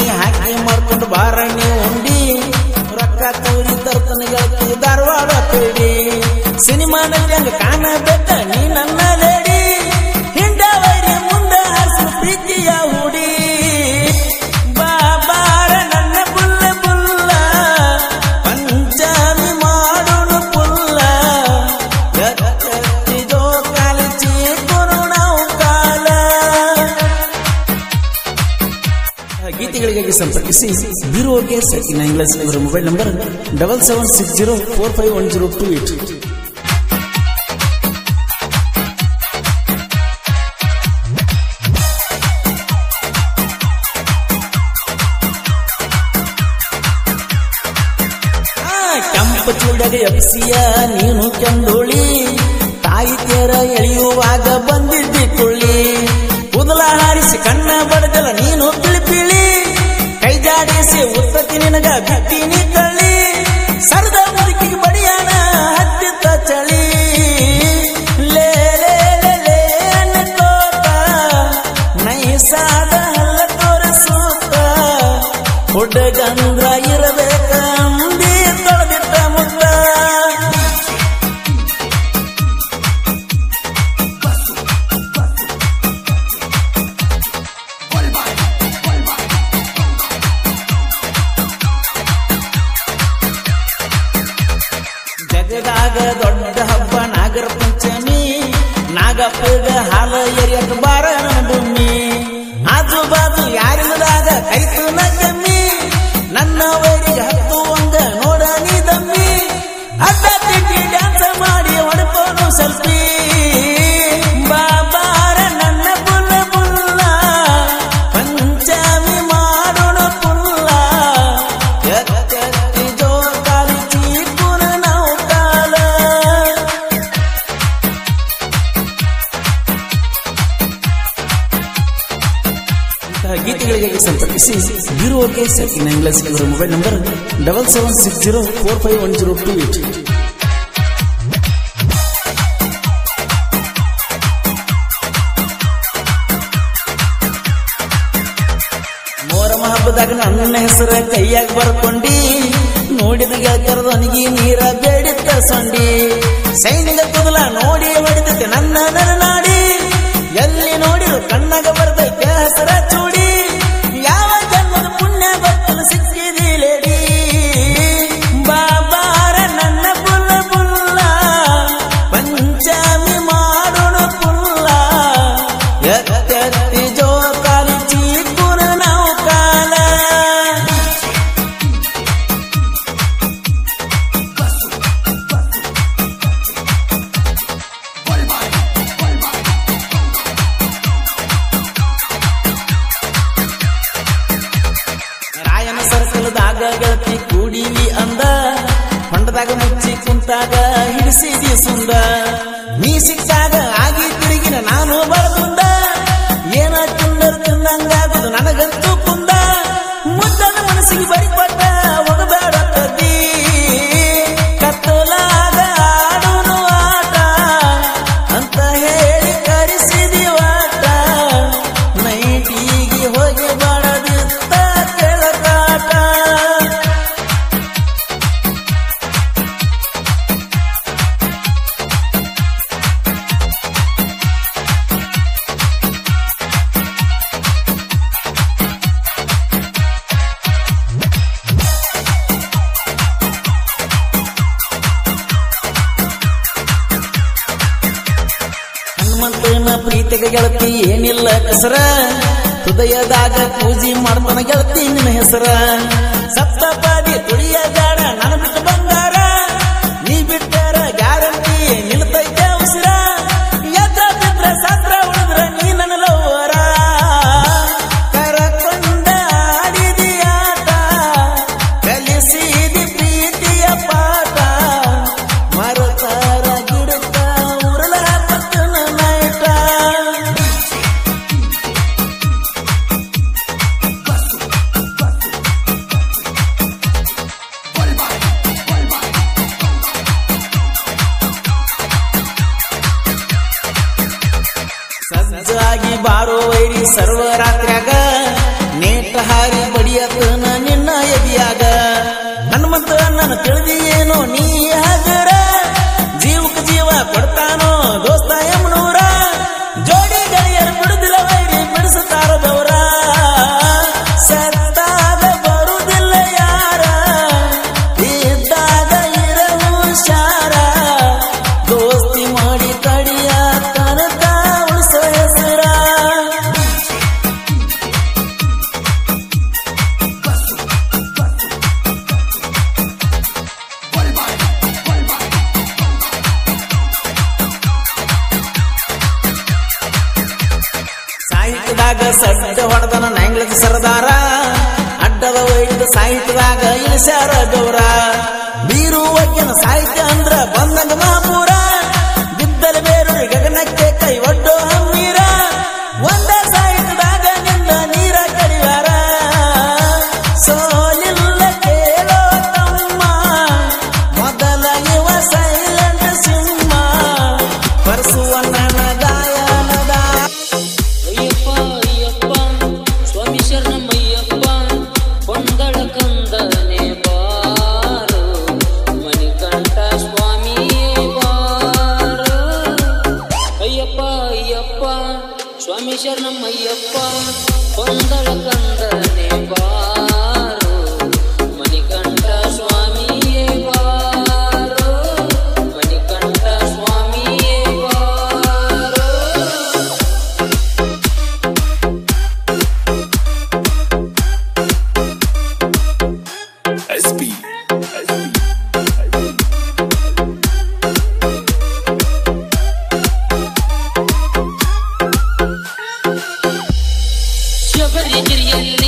ನೀ ಹಾಕಿ ಮಾಡ್ಕೊಂಡು ಬಾರಣಿ ಉಂಡಿ ರೊಕ್ಕ ತೂರಿ ತರ್ತನ ಗೆಳತಿ ಧಾರವಾಡ ಪೇಡಿ ಸಿನಿಮಾನಲ್ಲಿ ಹಂಗ ಕಾಣಬೇಕ ನೀ ನನ್ನ ಲೇಡಿ ಹಿಂಡವರಿ ಮುಂದೆ ಹರಿಸಿದ ಪ್ರೀತಿಯ ಹುಡಿ ಬಾಬಾರ ನನ್ನ ಬುಲ್ಲ ಬುಲ್ಲ ಪಂಚಮಿ ಮಾಡೋಣ ಪುಲ್ಲ ಎತ್ತಿದೋ ಕಾಲಚಿ ನಾವು ಕಾಲ ಗೀತೆಗಳಿಗಾಗಿ ಸಂಪರ್ಕಿಸಿ ಬೀರೋ ಕೇಸ್ ಇಂಗ್ಲೆಸ್ ಇವರ mobile number double seven six zero four five one zero two eight ಕೆಂಪ ಚೂಡಗೆ ಎಪ್ಸಿಯ ನೀನು ಕೆಂದೋಳಿ ತಾಯಿ ತೇರ ಎಳೆಯುವಾಗ ಬಂದಿದ್ದಿ ಕೊಳ್ಳಿ ಕೂದಲ ಹಾರಿಸಿ ಕಣ್ಣ ಬಡದಲ ನೀನು ಪಿಳಿಪಿಳಿ ಕೈ ಜಾಡಿಸಿ ಉತ್ತತಿ ನಿನಗ ಬಿಟ್ಟಿನಿ ಕಳ್ಳಿ ಸರದ ಮುದುಕಿಗೆ ಬಡಿಯಾನ ಹತ್ತಿತ್ತ ಚಳಿ ಲೇ ಲೇ ಲೇ ಲೇ ಅನ್ನಕೋತ ನೈಸಾದ ಹಲ್ಲ ತೋರಿಸುತ್ತ ಹುಡುಗಂದ್ರ ಇರಬೇಕ ಅಂದಿ ತೊಳೆದಿಟ್ಟ ಮುತ್ತ ಜಗದಾಗ ದೊಡ್ಡ ಹಬ್ಬ ನಾಗರ ಪಂಚಮಿ ನಾಗಪ್ಪಗ ಹಾಲ ಎರಿಯಕ ಬಾರ ದುಮ್ಮಿ ಆಜು ಬಾಜು ಯಾರಿಲ್ಲದಾಗ ಕೈತು ನ ಕಮ್ಮಿ ನನ್ನ ವೈರಿಗೆ ಹತ್ತು ಒಂದ ನೋಡ ನೀ ದಮ್ಮಿ ಅಡ್ಡ ತಿಂಡಿ ಡ್ಯಾನ್ಸ್ ಮಾಡಿ ಹೊಡ್ಕೊಂಡು ಸೆಲ್ಫಿ ಬಾಬಾರ ನನ್ನ ಬುಲ್ಲ ಬುಲ್ಲ ಪಂಚಮಿ ಮಾಡೋಣ ಪುಲ್ಲ ಎತ್ತೆತ್ತಿ ಜೋಕಾಲಿ ಚೀಪುರ ನಾವು ಕಾಲ ಇಂತಹ ಗೀತೆಗಳಿಗೆ ಸಂಪರ್ಕಿಸಿ ಬೀರೋ ಕೇಸ್ ಇಂಗ್ಲೆಸ್ ಇವರ mobile number double seven six zero four five one zero two eight ಮೋರಮ ಹಬ್ಬದಾಗ ನನ್ನ ಹೆಸರ ಕೈಯಾಗ ಬರ್ಕೊಂಡಿ ನೋಡಿದ ಗೆಳತರದ ಒಣಗಿ ನೀರ ಬೇಡಿ ತರ್ಸೊಂಡಿ ಸೈನಿಕ ಕುದಲ ನೋಡಿ ಹೊಡೆದೈತೆ ನನ್ನ ನರನಾಡಿ ಎಲ್ಲಿ ನೋಡಿರು ಕಣ್ಣಾಗ ಬರ್ತೈತೆ ಹೆಸರ ಚೂಡಿ ಯಾವ ಜನ್ಮದ ಪುಣ್ಯ ಭಕ್ತನ ಸಿಕ್ಕಿದಿ ಲೇಡಿ ಬಾಬಾರ ನನ್ನ ಬುಲ್ಲ ಬುಲ್ಲ ಪಂಚಮಿ ಮಾಡೋಣ ಪುಲ್ಲ ಎತ್ತೆತ್ತಿ ಜೋಕಾಲಿ ಚೀಪುರ ನಾವು ಕಾಲ ರಾಯನ ಸರ್ಕಲ್ದಾಗ ಗೆಳತಿ ಕೂಡಿವಿ ಅಂದ ಹೊಂಡದಾಗ ಮುಚ್ಚಿ ಕುಂತಾಗ ಹಿಡಿಸಿದಿ ಸುಂದ ನೀ ಸಿಕ್ಕಾಗ ಆಗಿ ತಿರುಗಿನ ನಾನು ಬರದುಂದ ಏನ ತಿಂದರ್ ತಿಂದಂಗಾಗುದು ನನಗಂತೂ ಕುಂದ ಮುದ್ದನ ಮನಸ್ಸಿಗೆ ಬರಿಪಟ್ಟ ಹೋಗಬೇಡ ತದ್ದಿ ಕತ್ತಲಾಗ ಆಡುನು ಆಟ ಅಂತ ಹೇಳಿ ಕರೆಸಿದಿ ಆಟ ನೈಟಿಗೆ ಹೋಗಿ ಬಾಡದಿತ್ತ ಕೆಳಕಾಟ ಹನುಮಂತನ ಪ್ರೀತಿಗೆ ಗೆಳತಿ ಏನಿಲ್ಲ ಕಸರ ಹೃದಯದಾಗ ಪೂಜೆ ಮಾಡ್ತಾನ ಗೆಳತಿ ನಿನ್ನ ಹೆಸರ ಸಪ್ತಪಾದಿ ತುಳಿಯ ಜಾಡ ನನ್ನ ಬಿಟ್ಟು ಬಂಗಾರ ನೀ ಬಿಟ್ಟರ ಗ್ಯಾರಂಟಿ ನಿಲ್ತೈತೆ ಉಸಿರ ಎದ್ದ ಬಿದ್ರ ಸತ್ರ ಉಳಿದ್ರ ನೀ ನನ್ನ ಲವ್ವರ ಕರಕೊಂಡ ಆಡಿದಿ ಆಟ ಕಲಿಸಿದಿ ಪ್ರೀತಿಯ ಪಾಠ ಮರತಾರ ಗಿಡಕ ಉರುಳ ಪತ್ತನ ನೈಟ ಸಜ್ಜಾಗಿ ಬಾರೋ ವೈರಿ ಸರ್ವರಾತ್ರ್ಯಾಗ ನೇಟ ಹಾರಿ ಬಾರಿ ಬಡಿಯತನ ನಿನ್ನ ಎದಿಯಾಗ ಹನುಮಂತ ನನ್ನ ತಿಳಿದಿ ಏನೋ ನೀ ಹಗರ ಜೀವಕ್ಕೆ ಜೀವ ಕೊಡ್ತಾನೋ ದೋಸ್ತ ಯಮನೂರ ಜೋಡಿ ಗೆಳೆಯರ ಬಿಡುದಿಲ್ಲ ವೈರಿ ಬಿಡಿಸುತ್ತಾರ ಗೌರ ಸತ್ತಾಗ ಬರುವುದಿಲ್ಲ ಯಾರ ಇದ್ದಾಗ ಇರವು ಶಾರ ದೋಸ್ತಿ ಮಾಡಿ ಕಡಿಯ ತನಕ ಉಳಿಸೋ ಹೆಸರ ಸಾಹಿತ್ಯದಾಗ ಸಡ್ಡ ಹೊಡೆದನ ನ್ಯಾಂಗ್ಲದ ಸರದಾರ ಅಡ್ಡದ ಒಯ್ದ ಸಾಹಿತ್ಯದಾಗ ಇಳಿಸ್ಯಾರ ಗೌರ ಬೀರುವಕ್ಕಿನ ಸಾಹಿತ್ಯ ಅಂದ್ರ ಬಂದಂಗ ಮಹಾಪೂರ ಬಿದ್ದಲ ಬೇರು ಗಗನಕ್ಕೆ ಕೈ ಒಡ್ಡೋ ಹಮ್ಮೀರ ಒಂದ ಸಾಹಿತ್ಯದಾಗ ನಿಂದ ನೀರ ಕಡಿವಾರ ಸೋಲಿಲ್ಲ ಕೇಳೋ ತಮ್ಮ ಮೊದಲ ಇವ ಸೈಲೆಂಟ್ ಸಿಂಹ ಪರಸುವಣ್ಣನ ಗಾಯನದ ಅಯ್ಯಪ್ಪ ಅಯ್ಯಪ್ಪ ಸ್ವಾಮಿ ಶರಣಮಯ್ಯಪ್ಪ ಕೊಂದಳ ಕಂದನೆ ಬಾರು ಮಣಿಕಂಠ ಸ್ವಾಮಿಯೇ ಬಾರು ಅಯ್ಯಪ್ಪ ಅಯ್ಯಪ್ಪ ಸ್ವಾಮಿ ಶರಣಮಯ್ಯಪ್ಪ ಕೊಂದಳ ಕಂದನೆ ಬಾರು ಮಣಿಕಂಠ ಸ್ವಾಮಿಯೇ ಬಾರು ಮಣಿಕಂಠ ಸ್ವಾಮಿಯೇ ಬಾರು SB. ಶಬರಿಗಿರಿಯಲ್ಲಿ